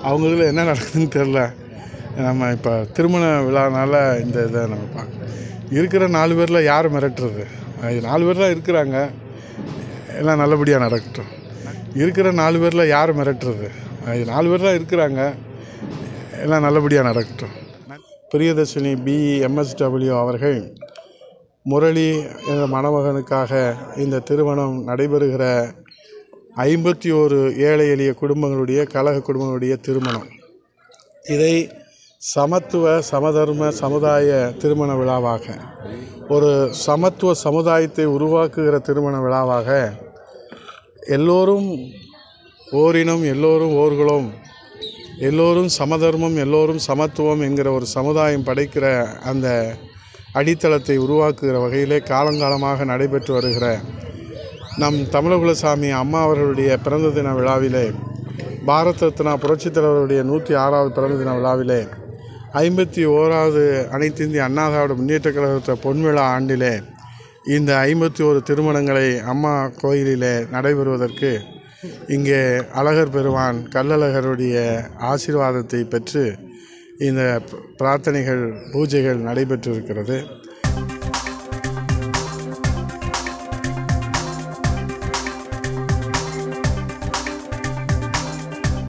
அவங்களுக்கு என்ன நடக்குதுன்னு தெரில நம்ம இப்போ திருமண விழானால இந்த இதை நம்ம பார்க்க இருக்கிற நாலு பேரில் யார் மிரட்டுறது அது நாலு பேர் தான் இருக்கிறாங்க எல்லாம் நல்லபடியாக நடக்கட்டும் இருக்கிற நாலு பேரில் யார் மிரட்டுறது அது நாலு பேர் தான் இருக்கிறாங்க எல்லாம் நல்லபடியாக நடக்கட்டும் பிரியதர்ஷினி பி எம்எஸ்டபிள்யூ அவர்கள் முரளி என்ற மணமகனுக்காக இந்த திருமணம் நடைபெறுகிற ஐம்பத்தி ஓரு ஏழை எளிய குடும்பங்களுடைய கழக குடும்பங்களுடைய திருமணம் இதை சமத்துவ சமதர்ம சமுதாய திருமண விழாவாக ஒரு சமத்துவ சமுதாயத்தை உருவாக்குகிற திருமண விழாவாக எல்லோரும் ஓரினம் எல்லோரும் ஓர்களும் எல்லோரும் சமதர்மம் எல்லோரும் சமத்துவம் என்கிற ஒரு சமுதாயம் படைக்கிற அந்த அடித்தளத்தை உருவாக்குகிற வகையிலே காலங்காலமாக நடைபெற்று வருகிற நம் தமிழகுலசாமி அம்மா அவர்களுடைய பிறந்த தின விழாவிலே பாரத் ரத்னா புரட்சித் தலைவருடைய நூற்றி ஆறாவது பிறந்த தின விழாவிலே ஐம்பத்தி ஓராவது அனைத்து இந்திய அண்ணா திராவிட முன்னேற்ற கழகத்த பொன்விழா ஆண்டிலே இந்த ஐம்பத்தி ஓரு திருமணங்களை அம்மா கோயிலிலே நடைபெறுவதற்கு இங்கே அழகர் பெருமான் கள்ளழகருடைய ஆசீர்வாதத்தை பெற்று இந்த பிரார்த்தனைகள் பூஜைகள் நடைபெற்றிருக்கிறது